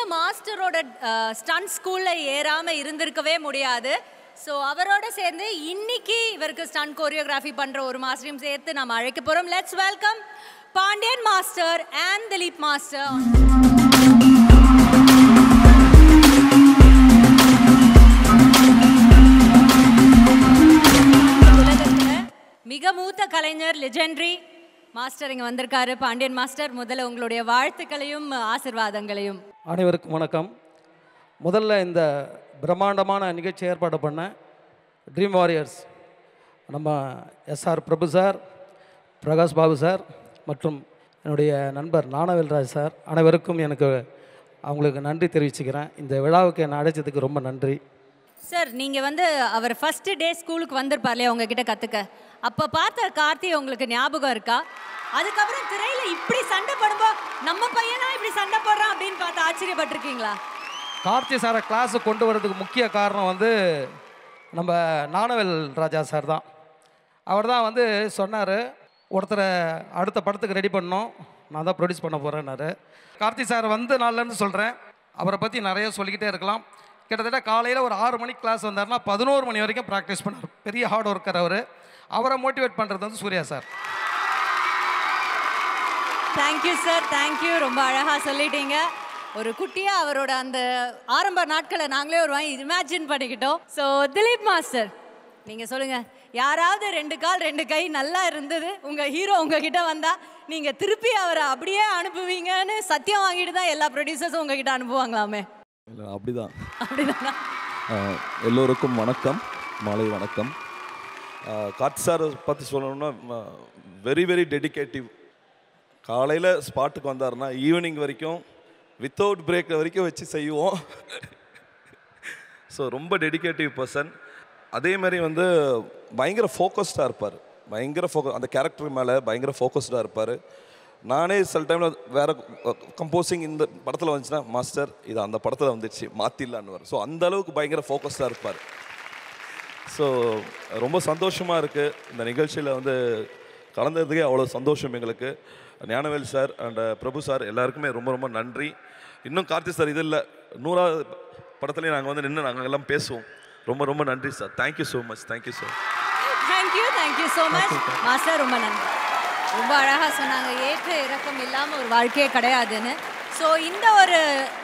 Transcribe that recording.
மாஸ்டரோட stun ஸ்கூல்ல ஏறாம இருந்திருக்கவே முடியாது so அவரோட சேர்ந்து இன்னைக்கு இவருக்கு ஸ்டன் கோரியோகிராஃபி பண்ற ஒரு மாஸ்டரையும் சேர்த்து நம்ம அழைக்க போறோம் let's welcome Pandian master and Dileep master உலகத்துல மிக மூத்த கலைஞர் லெஜெண்டரி மாஸ்டர் இங்க வந்திருக்காரு பாண்டியன் மாஸ்டர் முதல்ல உங்களுடைய வாழ்த்துக்களையும் ஆசிர்வாதங்களையும் அனைவருக்கும் வணக்கம் முதல்ல இந்த பிரம்மாண்டமான நிகழ்ச்சி ஏற்பாடு பண்ண ட்ரீம் வாரியர்ஸ் நம்ம எஸ்ஆர் பிரபு சார் பிரகாஷ் பாபு சார் மற்றும் என்னுடைய நண்பர் நானவேல்ராஜ் சார் அனைவருக்கும் எனக்கு அவங்களுக்கு நன்றி தெரிவிச்சுக்கிறேன் இந்த விழாவுக்கு என்னை அழைச்சதுக்கு ரொம்ப நன்றி சார் நீங்க வந்து அவர் ஃபர்ஸ்ட் டே ஸ்கூலுக்கு வந்திருப்பார் இல்லையா உங்ககிட்ட கத்துக்க அப்ப பார்த்த கார்த்தி உங்களுக்கு ஞாபகம் இருக்கா அதுக்கப்புறம் திரையில இப்படி சண்டை போடும்போது நம்ம பையனா இப்படி சண்டை போடுறான் அப்படின்னு பார்த்து ஆச்சரியப்பட்டிருக்கீங்களா கார்த்தி சாரை கிளாஸுக்கு கொண்டு வரதுக்கு முக்கிய காரணம் வந்து நம்ம நானவேல் ராஜா சார் தான் அவர் தான் வந்து சொன்னார் ஒருத்தரை அடுத்த படத்துக்கு ரெடி பண்ணோம் நான் தான் ப்ரொடியூஸ் பண்ண போகிறேன்னாரு கார்த்தி சார் வந்த நாள்லேருந்து சொல்கிறேன் அவரை பற்றி நிறைய சொல்லிக்கிட்டே இருக்கலாம் கிட்டத்தட்ட காலையில் ஒரு ஆறு மணிக்கு கிளாஸ் வந்தார்னா பதினோரு மணி வரைக்கும் ப்ராக்டிஸ் பண்ணார் பெரிய ஹார்ட் ஒர்க்கர் அவர் அவரை மோட்டிவேட் பண்ணுறது வந்து Suriya sir thank you sir thank you ரொம்ப அழகா சொல்லிட்டீங்க ஒரு குட்டியா அவரோட அந்த ஆரம்ப நாட்களை நாங்களே ஒரு வாங்கி இமேஜின் பண்ணிக்கிட்டோம் ஸோ திலீப் மாஸ்டர் நீங்க சொல்லுங்க யாராவது ரெண்டு கால் ரெண்டு கை நல்லா இருந்தது உங்க ஹீரோ உங்ககிட்ட வந்தா நீங்க திருப்பி அவரை அப்படியே அனுப்புவீங்கன்னு சத்தியம் வாங்கிட்டு தான் எல்லா ப்ரொடியூசர்ஸும் உங்ககிட்ட அனுப்புவாங்களாமே இல்லை அப்படிதான் அப்படிதானா ஆஹ் எல்லோருக்கும் வணக்கம் மாலை வணக்கம் காட் சார் பற்றி சொல்லணும்னா வெரி வெரி டெடிகேட்டிவ் காலையில் ஸ்பாட்டுக்கு வந்தாருன்னா ஈவினிங் வரைக்கும் வித்தவுட் பிரேக் வரைக்கும் வச்சு செய்வோம் ஸோ ரொம்ப டெடிகேட்டிவ் பர்சன் அதே மாதிரி வந்து பயங்கர ஃபோக்கஸ்டாக இருப்பார் பயங்கர ஃபோக்கஸ் அந்த கேரக்டர் மேலே பயங்கர ஃபோக்கஸ்டாக இருப்பார் நானே சில டைமில் வேறு கம்போசிங் இந்த படத்தில் வந்துச்சுன்னா மாஸ்டர் இது அந்த படத்தில் வந்துச்சு மாற்றிடலான்னு ஸோ அந்த அளவுக்கு பயங்கர ஃபோக்கஸ்டாக இருப்பார் ஸோ ரொம்ப சந்தோஷமாக இருக்குது இந்த நிகழ்ச்சியில் வந்து கலந்ததுக்கே அவ்வளோ சந்தோஷம் எங்களுக்கு Gnanavel sir and Prabhu sir எல்லாருக்குமே ரொம்ப ரொம்ப நன்றி இன்னும் கார்த்தி சார் இது இல்லை நூறாவது படத்துலேயும் நாங்கள் வந்து நின்று நாங்கள் எல்லாம் பேசுவோம் ரொம்ப ரொம்ப நன்றி sir thank you so much thank you sir thank you thank you so much master ரொம்ப நன்றி ரொம்ப அழகாக சொன்னாங்க ஏற்ற இறக்கம் இல்லாமல் ஒரு வாழ்க்கையே கிடையாதுன்னு ஸோ இந்த ஒரு